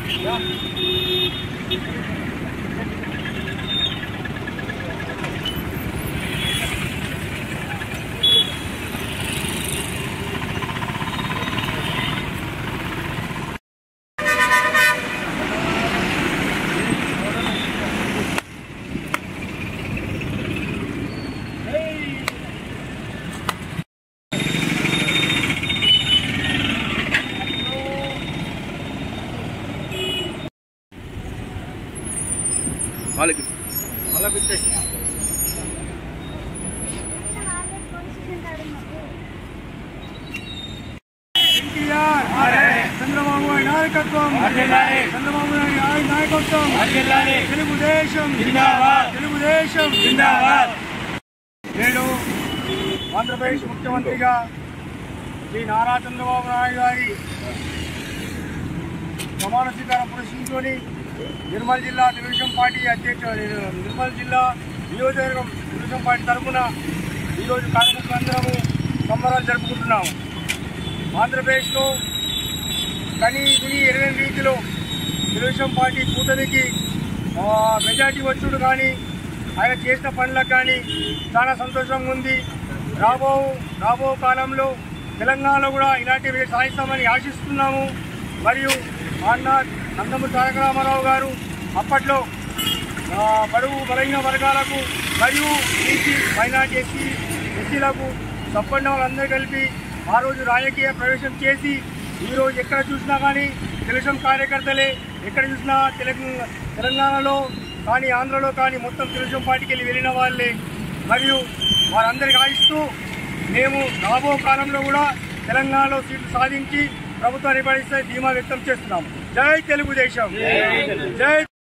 వాళ్ళకి చంద్రబాబు నాయుడు నాయకత్వం చంద్రబాబు నాయుడు నాయకత్వం తెలుగుదేశం తెలుగుదేశం నేడు ఆంధ్రప్రదేశ్ ముఖ్యమంత్రిగా శ్రీ నారా చంద్రబాబు నాయుడు గారి ప్రమాణ స్వీకారం పురస్కరించుకొని నిర్మల్ జిల్లా తెలుగుదేశం పార్టీ అధ్యక్షుడు నిర్మల్ జిల్లా నియోజకవర్గం తెలుగుదేశం పార్టీ తరఫున ఈరోజు కార్యకర్తలందరము సంబరాలు జరుపుకుంటున్నాము ఆంధ్రప్రదేశ్లో కని విని ఎరగని రీతిలో తెలుగుదేశం పార్టీ కూటమికి ఆ, మెజార్టీ వచ్చుడు కానీ ఆయన చేసిన పనులకు కానీ చాలా సంతోషంగా ఉంది రాబో రాబో కాలంలో తెలంగాణలో కూడా ఇలాంటివి సాధిస్తామని ఆశిస్తున్నాము మరియు అన్న నందమూరి తారక రామారావు గారు అప్పట్లో ఆ, బడుగు బలహీన వర్గాలకు మరియు బీసీ మైనార్టీ ఎస్సీ ఎస్సీలకు సంపన్న వాళ్ళందరూ కలిపి ఆ రోజు రాజకీయ ప్రవేశం చేసి ఈరోజు ఎక్కడ చూసినా కానీ తెలుగుదేశం కార్యకర్తలే ఎక్కడ చూసినా తెలంగాణ తెలంగాణలో కానీ ఆంధ్రలో కానీ మొత్తం తెలుగుదేశం పార్టీకి వెళ్ళి వెళ్ళిన వాళ్ళే మరియు వారందరికీ ఆశిస్తూ మేము రాబో కాలంలో కూడా తెలంగాణలో సీట్లు సాధించి ప్రభుత్వాన్ని పరిస్థితి ధీమా వ్యక్తం చేస్తున్నాము జై తెలుగుదేశం జై